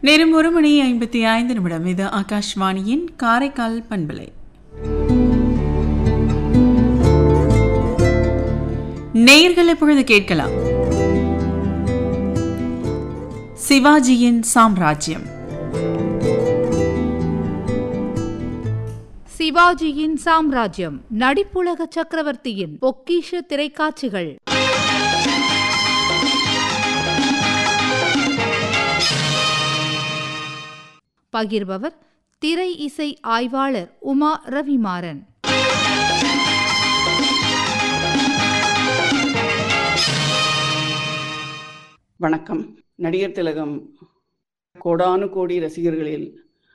நேரம் ஒரு மணி ஐம்பத்தி ஐந்து நிமிடம் இது ஆகாஷ்வாணியின் காரைக்கால் பண்பலை நேயர்கள் இப்பொழுது கேட்கலாம் சிவாஜியின் சாம்ராஜ்யம் சிவாஜியின் சாம்ராஜ்யம் நடிப்புலக சக்கரவர்த்தியின் பொக்கிஷ திரைக்காட்சிகள் பகிர்பவர் திரை இசை ஆய்வாளர் உமா ரவிமாறன் வணக்கம் நடிகர் திலகம் கோடானு கோடி ரசிகர்களில்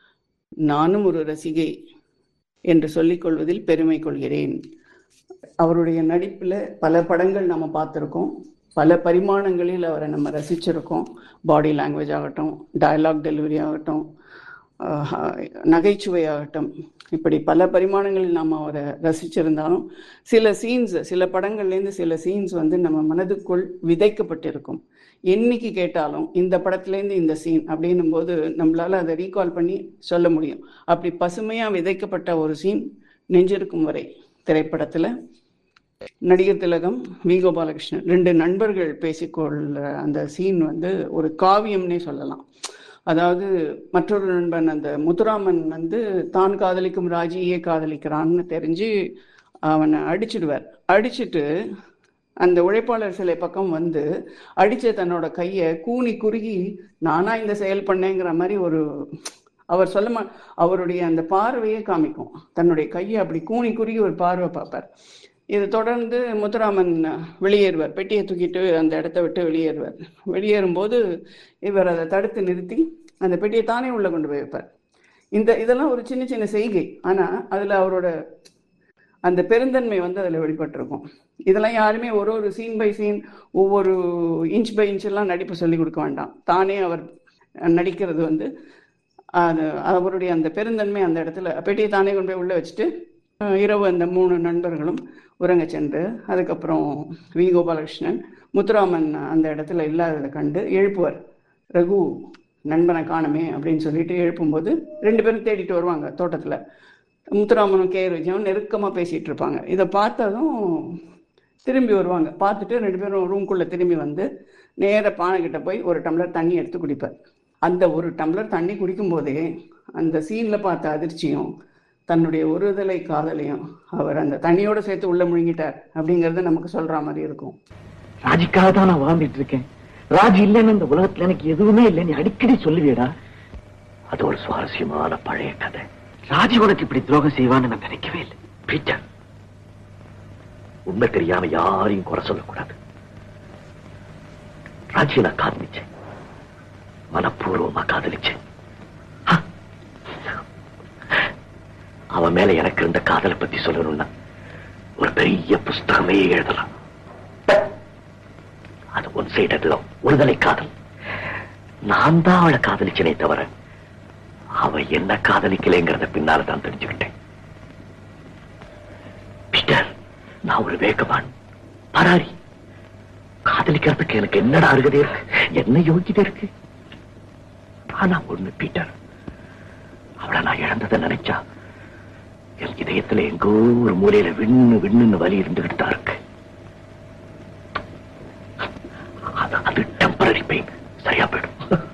நானும் ஒரு ரசிகை என்று சொல்லிக் கொள்வதில் பெருமை கொள்கிறேன் அவருடைய நடிப்பில் பல படங்கள் நம்ம பார்த்துருக்கோம் பல பரிமாணங்களில் அவரை நம்ம ரசிச்சிருக்கோம் பாடி லாங்குவேஜ் ஆகட்டும் டயலாக் டெலிவரி ஆகட்டும் ஆஹ், நகைச்சுவை ஆகட்டும் இப்படி பல பரிமாணங்களில் நாம் அவரை ரசிச்சிருந்தாலும் சில சீன்ஸ் சில படங்கள்லேருந்து சில சீன்ஸ் வந்து நம்ம மனதுக்குள் விதைக்கப்பட்டிருக்கும் என்னைக்கு கேட்டாலும் இந்த படத்துலேருந்து இந்த சீன் அப்படின்னும் போது நம்மளால அதை ரீகால் பண்ணி சொல்ல முடியும் அப்படி பசுமையாக விதைக்கப்பட்ட ஒரு சீன் நெஞ்சிருக்கும் வரை திரைப்படத்தில் நடிகர் திலகம் வி கோபாலகிருஷ்ணன் ரெண்டு நண்பர்கள் பேசிக்கொள்ற அந்த சீன் வந்து ஒரு காவியம்னே சொல்லலாம் அதாவது மற்றொரு நண்பன் அந்த முத்துராமன் வந்து தான் காதலிக்கும் ராஜியே காதலிக்கிறான்னு தெரிஞ்சு அவனை அடிச்சிடுவார் அடிச்சிட்டு அந்த உழைப்பாளர் சிலை பக்கம் வந்து அடிச்ச தன்னோட கையை கூனி குறுகி நானா இந்த செயல் பண்ணேங்கிற மாதிரி ஒரு அவர் சொல்ல மா அவருடைய அந்த பார்வையே காமிக்கும் தன்னுடைய கையை அப்படி கூனி குறுகி ஒரு பார்வை பார்ப்பார் இது தொடர்ந்து முத்துராமன் வெளியேறுவார் பெட்டியை தூக்கிட்டு அந்த இடத்த விட்டு வெளியேறுவார் வெளியேறும்போது இவர் அதை தடுத்து நிறுத்தி அந்த பெட்டியை தானே உள்ள கொண்டு போய் வைப்பார் இந்த இதெல்லாம் ஒரு சின்ன சின்ன செய்கை ஆனால் அதில் அவரோட அந்த பெருந்தன்மை வந்து அதில் வெளிப்பட்டிருக்கும் இதெல்லாம் யாருமே ஒரு ஒரு சீன் பை சீன் ஒவ்வொரு இன்ச் பை இன்ச் எல்லாம் நடிப்பு சொல்லி கொடுக்க வேண்டாம் தானே அவர் நடிக்கிறது வந்து அது அவருடைய அந்த பெருந்தன்மை அந்த இடத்துல பெட்டியை தானே கொண்டு போய் உள்ளே வச்சுட்டு அஹ், இரவு அந்த மூணு நண்பர்களும் உறங்க சென்று அதுக்கப்புறம் வி கோபாலகிருஷ்ணன் முத்துராமன் அந்த இடத்துல இல்லாததை கண்டு எழுப்புவார் ரகு நண்பனை காணுமே அப்படின்னு சொல்லிட்டு எழுப்பும்போது ரெண்டு பேரும் தேடிட்டு வருவாங்க தோட்டத்தில் முத்துராமனும் கே விஜயும் நெருக்கமாக பேசிகிட்டு இருப்பாங்க இதை பார்த்ததும் திரும்பி வருவாங்க பார்த்துட்டு ரெண்டு பேரும் ரூம்குள்ளே திரும்பி வந்து நேர பானை கிட்ட போய் ஒரு டம்ளர் தண்ணி எடுத்து குடிப்பார் அந்த ஒரு டம்ளர் தண்ணி குடிக்கும்போதே அந்த சீனில் பார்த்த அதிர்ச்சியும் தன்னுடைய ஒருதலை காதலையும் அவர் அந்த தண்ணியோட சேர்த்து உள்ள முழுங்கிட்டார் அப்படிங்கறது நமக்கு சொல்ற மாதிரி இருக்கும் ராஜிக்காக தான் நான் வாழ்ந்துட்டு இருக்கேன் ராஜி இல்லைன்னு இந்த உலகத்துல எனக்கு எதுவுமே இல்லை நீ அடிக்கடி சொல்லுவியடா அது ஒரு சுவாரஸ்யமான பழைய கதை ராஜி உனக்கு இப்படி துரோகம் செய்வான்னு நான் நினைக்கவே இல்லை பீட்டர் உண்மை தெரியாம யாரையும் குறை சொல்லக்கூடாது ராஜியை நான் காதலிச்சேன் மனப்பூர்வமா காதலிச்சேன் ஹ! அவன் மேல எனக்கு இருந்த காதலை பத்தி சொல்லணும்னா ஒரு பெரிய புஸ்தகமே எழுதலாம் அது ஒன் சைடு ஒருதலை காதல் நான் தான் அவளை காதலிச்சனே தவிர அவ என்ன காதலிக்கலைங்கிறத பின்னால தான் தெரிஞ்சுக்கிட்டேன் பீட்டர் நான் ஒரு வேகவான் பராரி காதலிக்கிறதுக்கு எனக்கு என்னடா அருகதை இருக்கு என்ன யோகிதை இருக்கு ஆனா ஒண்ணு பீட்டர் அவளை நான் இழந்ததை நினைச்சா என் இதயத்துல எங்கோ ஒரு மூலையில விண்ணு விண்ணுன்னு வலி இருந்துகிட்டு தான் இருக்கு அது- அது டெம்பரரி பெயின் சரியா போயிடும்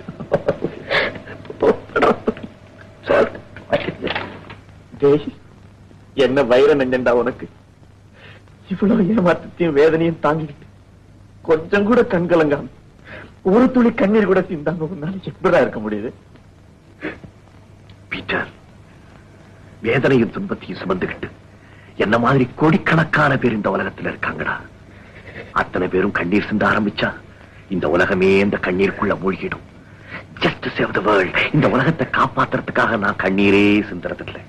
சார் டேய், என்ன வைர நெஞ்சண்டா உனக்கு இவ்வளவு ஏமாற்றத்தையும் வேதனையும் தாங்கிக்கிட்டு கொஞ்சம் கூட கண்கலங்காம ஒரு துளி கண்ணீர் கூட சிந்தாம உன்னால எப்படா இருக்க முடியுது பீட்டர் வேதனையும் துன்பத்தையும் சுமந்துகிட்டு என்ன மாதிரி கோடிக்கணக்கான பேர் இந்த உலகத்துல இருக்காங்கடா அத்தனை பேரும் கண்ணீர் சிந்த ஆரம்பிச்சா இந்த உலகமே இந்த கண்ணீருக்குள்ள மூழ்கிடும் ஜஸ்ட் சேவ் த வேர்ல்ட் இந்த உலகத்தை காப்பாத்துறதுக்காக நான் கண்ணீரே சிந்துறது இல்லை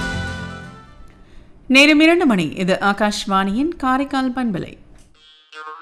நேரம் இரண்டு மணி இது ஆகாஷ்வாணியின் காரைக்கால் பண்பலை